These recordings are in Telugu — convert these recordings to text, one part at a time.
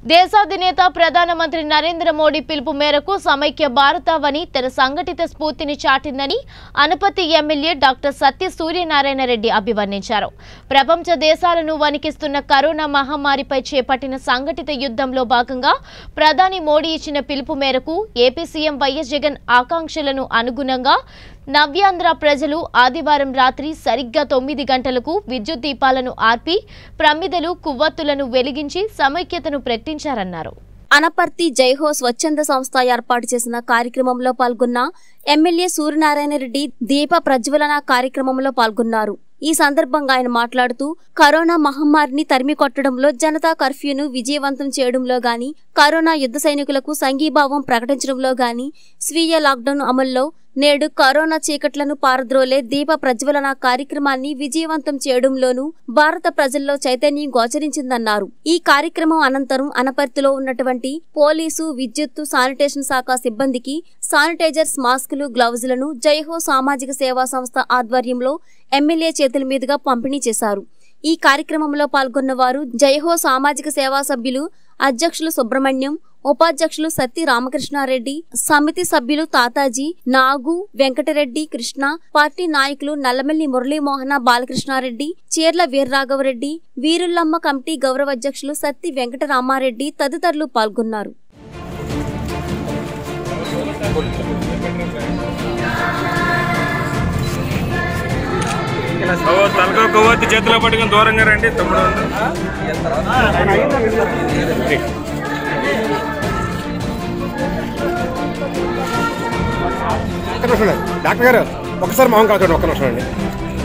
దేశాధినేత ప్రధానమంత్రి నరేంద్ర మోడీ పిలుపు మేరకు సమైక్య భారతావని తన సంఘటిత స్ఫూర్తిని చాటిందని అనపతి ఎమ్మెల్యే డాక్టర్ సత్య సూర్యనారాయణ రెడ్డి అభివర్ణించారు ప్రపంచ దేశాలను వణికిస్తున్న కరోనా మహమ్మారిపై చేపట్టిన సంఘటిత యుద్ధంలో భాగంగా ప్రధాని మోడీ ఇచ్చిన పిలుపు మేరకు ఏపీ సీఎం వైఎస్ జగన్ ఆకాంక్షలను అనుగుణంగా నవ్యాంధ్ర ప్రజలు ఆదివారం రాత్రి సరిగ్గా తొమ్మిది గంటలకు విద్యుత్ దీపాలను ఆర్పి ప్రమిదలు కువ్వత్తులను వెలిగించి సమైక్యతను ప్రకటించారన్నారు అనపర్తి జైహో స్వచ్ఛంద సంస్థ ఏర్పాటు చేసిన కార్యక్రమంలో పాల్గొన్న ఎమ్మెల్యే సూర్యనారాయణ రెడ్డి దీప ప్రజ్వలన కార్యక్రమంలో పాల్గొన్నారు ఈ సందర్భంగా ఆయన మాట్లాడుతూ కరోనా మహమ్మారిని తరిమి కొట్టడంలో జనతా కర్ఫ్యూను విజయవంతం చేయడంలో గాని కరోనా యుద్ధ సైనికులకు సంఘీభావం ప్రకటించడంలో గాని స్వీయ లాక్డౌన్ అమల్లో నేడు కరోనా చీకట్లను పారద్రోలే దీప ప్రజ్వలన కార్యక్రమాన్ని విజయవంతం చేయడంలోనూ భారత ప్రజల్లో చైతన్యం గోచరించిందన్నారు ఈ కార్యక్రమం అనంతరం అనపర్తిలో ఉన్నటువంటి పోలీసు విద్యుత్తు శానిటేషన్ శాఖ సిబ్బందికి శానిటైజర్స్ మాస్కులు గ్లౌజులను జైహో సామాజిక సేవా సంస్థ ఆధ్వర్యంలో ఎమ్మెల్యే చేతుల మీదుగా పంపిణీ చేశారు ఈ కార్యక్రమంలో పాల్గొన్న వారు జైహో సామాజిక సేవా సభ్యులు అధ్యక్షులు సుబ్రహ్మణ్యం ఉపాధ్యక్షులు సత్తి రామకృష్ణారెడ్డి సమితి సభ్యులు తాతాజీ నాగు వెంకటరెడ్డి కృష్ణ పార్టీ నాయకులు నల్లమల్లి మురళీమోహన బాలకృష్ణారెడ్డి చీర్ల వీర్రాఘవరెడ్డి వీరుల్లమ్మ కమిటీ గౌరవ అధ్యక్షులు సత్తి వెంకటరామారెడ్డి తదితరులు పాల్గొన్నారు ఓ తలకో కొవ్వొత్తి చేతిలో పట్టుకుని దూరంగా రండి తమ్ముడు ఒక్క నిమిషం అండి. డాక్టర్ గారు ఒకసారి మొహం కాల్చండి ఒక్క నిమిషం అండి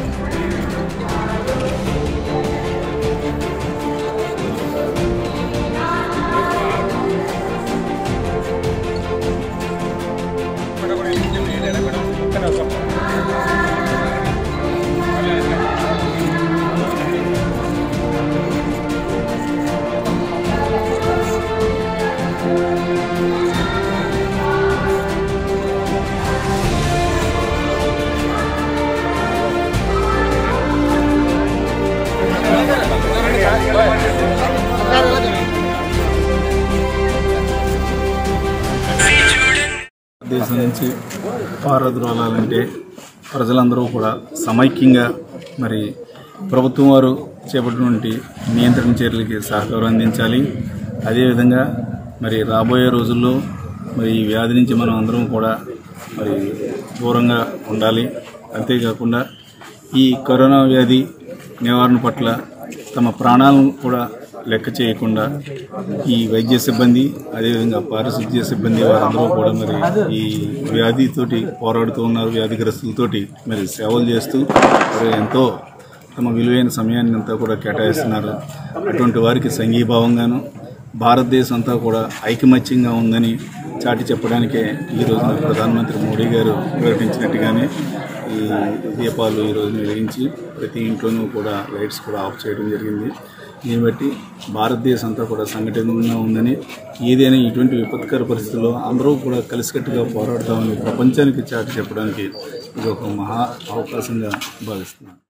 దేశం నుంచి పారద్రోలాలంటే ప్రజలందరూ కూడా సమైక్యంగా మరి ప్రభుత్వం వారు చేపట్టినటువంటి నియంత్రణ చర్యలకి సహకారం అందించాలి అదేవిధంగా మరి రాబోయే రోజుల్లో మరి ఈ వ్యాధి నుంచి మనం అందరం కూడా మరి దూరంగా ఉండాలి అంతేకాకుండా ఈ కరోనా వ్యాధి నివారణ పట్ల తమ ప్రాణాలను కూడా లెక్క చేయకుండా ఈ వైద్య సిబ్బంది అదేవిధంగా పారిశుద్ధ్య సిబ్బంది వారందరూ కూడా మరి ఈ వ్యాధితోటి పోరాడుతూ ఉన్నారు వ్యాధిగ్రస్తులతోటి మరి సేవలు చేస్తూ మరి ఎంతో తమ విలువైన సమయాన్ని అంతా కూడా కేటాయిస్తున్నారు అటువంటి వారికి సంఘీభావంగాను భారతదేశం అంతా కూడా ఐకమత్యంగా ఉందని చాటి చెప్పడానికే ఈ రోజున ప్రధానమంత్రి మోడీ గారు ప్రకటించినట్టుగానే ఈ దీపాలు ఈ రోజున వెలిగించి ప్రతి ఇంట్లోనూ కూడా లైట్స్ కూడా ఆఫ్ చేయడం జరిగింది దీన్ని బట్టి భారతదేశం అంతా కూడా సంఘటనగా ఉందని ఏదైనా ఇటువంటి విపత్కర పరిస్థితుల్లో అందరూ కూడా కలిసికట్టుగా పోరాడతామని ప్రపంచానికి చాటి చెప్పడానికి ఇది ఒక మహా అవకాశంగా భావిస్తున్నాను